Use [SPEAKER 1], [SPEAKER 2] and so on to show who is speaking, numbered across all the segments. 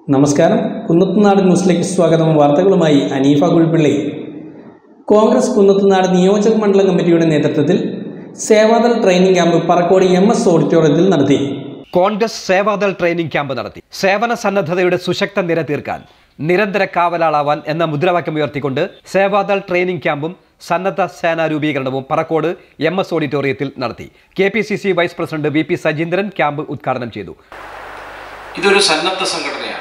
[SPEAKER 1] നമസ്കാരം കുന്നത്തുനാട് ന്യൂസിലേക്ക് സ്വാഗതം വാർത്തകളുമായി അനീഫ കുഴിപ്പിള്ളി കോൺഗ്രസ് കുന്നത്തുനാട് നിയോജക മണ്ഡലം കമ്മിറ്റിയുടെ നേതൃത്വത്തിൽ Sevadal training camp Parakkode M S ഓഡിറ്റോറിയത്തിൽ നടത്തി
[SPEAKER 2] കോൺഗ്രസ് സേവാദൾ ട്രെയിനിംഗ് ക്യാമ്പ് നടത്തി സേവന സന്നദ്ധതയുടെ സുശക്ത നിര തീർക്കാൻ നിരന്തര കാവലാളാവാൻ എന്ന മുദ്രാവാക്യം ഉയർത്തിക്കൊണ്ട് സേവാദൾ ട്രെയിനിംഗ് ക്യാമ്പും സന്നദ്ധ സേനാ രൂപീകരണവും പറക്കോട് എം എസ് ഓഡിറ്റോറിയത്തിൽ നടത്തി K P C C vice president V P Sajeendran camp ഉദ്ഘാടനം ചെയ്തു
[SPEAKER 3] ഇതൊരു സന്നദ്ധ സംഘടനയാണ്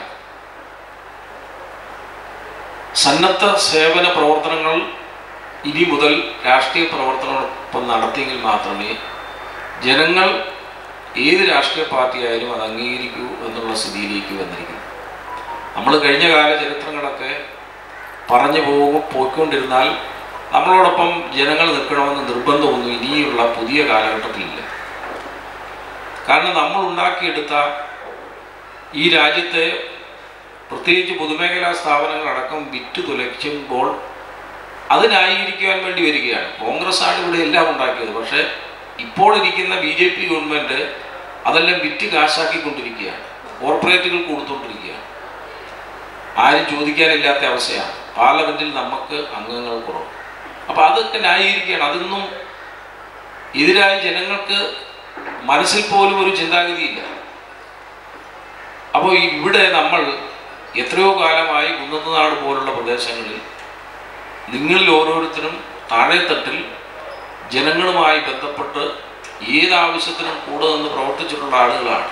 [SPEAKER 3] സന്നദ്ധ സേവന പ്രവർത്തനങ്ങൾ ഇനി മുതൽ രാഷ്ട്രീയ പ്രവർത്തനങ്ങളൊപ്പം നടത്തിയെങ്കിൽ മാത്രമേ ജനങ്ങൾ ഏത് രാഷ്ട്രീയ പാർട്ടിയായാലും അത് അംഗീകരിക്കൂ എന്നുള്ള സ്ഥിതിയിലേക്ക് വന്നിരിക്കുന്നു നമ്മൾ കഴിഞ്ഞ കാല ചരിത്രങ്ങളൊക്കെ പറഞ്ഞു പോകും പോയിക്കൊണ്ടിരുന്നാൽ നമ്മളോടൊപ്പം ജനങ്ങൾ നിൽക്കണമെന്ന് നിർബന്ധമൊന്നും ഇനിയുള്ള പുതിയ കാലഘട്ടത്തിലില്ല കാരണം നമ്മൾ ഉണ്ടാക്കിയെടുത്ത ഈ രാജ്യത്തെ പ്രത്യേകിച്ച് പൊതുമേഖലാ സ്ഥാപനങ്ങളടക്കം വിറ്റ് തുലയ്ക്കുമ്പോൾ അത് ന്യായീകരിക്കുവാൻ വേണ്ടി വരികയാണ് കോൺഗ്രസ് ആണ് ഇവിടെ എല്ലാം ഉണ്ടാക്കിയത് പക്ഷേ ഇപ്പോൾ ഇരിക്കുന്ന ബി ജെ പി ഗവൺമെൻറ് അതെല്ലാം വിറ്റ് കാശാക്കിക്കൊണ്ടിരിക്കുകയാണ് കോർപ്പറേറ്റുകൾ കൊടുത്തുകൊണ്ടിരിക്കുകയാണ് ആരും ചോദിക്കാനില്ലാത്ത അവസ്ഥയാണ് പാർലമെൻറ്റിൽ നമുക്ക് അംഗങ്ങൾ കുറവ് അപ്പോൾ അതൊക്കെ ന്യായീകരിക്കുകയാണ് അതൊന്നും എതിരായി ജനങ്ങൾക്ക് മനസ്സിൽ പോലും ഒരു ചിന്താഗതിയില്ല അപ്പോൾ ഇവിടെ നമ്മൾ എത്രയോ കാലമായി കുന്നത്തുനാട് പോലുള്ള പ്രദേശങ്ങളിൽ നിങ്ങളിൽ ഓരോരുത്തരും താഴെത്തട്ടിൽ ജനങ്ങളുമായി ബന്ധപ്പെട്ട് ഏത് ആവശ്യത്തിനും കൂടെ നിന്ന് പ്രവർത്തിച്ചിട്ടുള്ള ആളുകളാണ്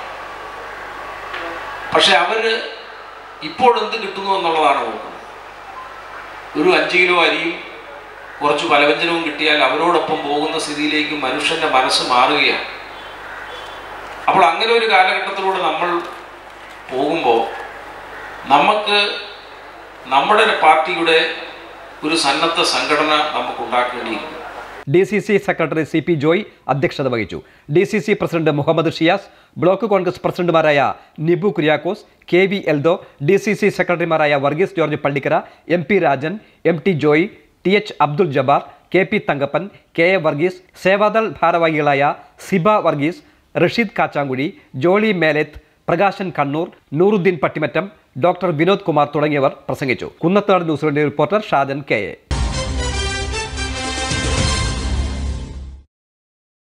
[SPEAKER 3] പക്ഷെ അവർ ഇപ്പോൾ എന്ത് കിട്ടുന്നു എന്നുള്ളതാണ് നോക്കുന്നത് ഒരു അഞ്ച് കിലോ അരിയും കുറച്ച് പലവ്യഞ്ജനവും കിട്ടിയാൽ അവരോടൊപ്പം പോകുന്ന സ്ഥിതിയിലേക്ക് മനുഷ്യൻ്റെ മനസ്സ് മാറുകയാണ് അപ്പോൾ അങ്ങനെ ഒരു കാലഘട്ടത്തിലൂടെ നമ്മൾ പോകുമ്പോൾ നമുക്ക് നമ്മുടെ പാർട്ടിയുടെ ഒരു സന്നദ്ധ സംഘടന നമുക്ക് ഉണ്ടാക്കേണ്ടിയിരിക്കുന്നു
[SPEAKER 2] D C C secretary C P Joy അധ്യക്ഷത വഹിച്ചു D C C president Muhammad Shiyas block Congress പ്രസിഡന്റുമാരായ Nibu Kuriakose K V Eldho D C C സെക്രട്ടറിമാരായ Varghese George Pallikkara M P Rajan M T Joy T H Abdul Jabbar K P Thankappan K A Varghese Sevadal ഭാരവാഹികളായ സിബ വർഗീസ് റഷീദ് കാച്ചാങ്കുഴി ജോളി മേലെത്ത് പ്രകാശൻ കണ്ണൂർ നൂറുദ്ദീൻ പട്ടിമറ്റം ഡോക്ടർ വിനോദ് കുമാർ തുടങ്ങിയവർ പ്രസംഗിച്ചു Kunnathunadu New Zealand reporter Shajan K A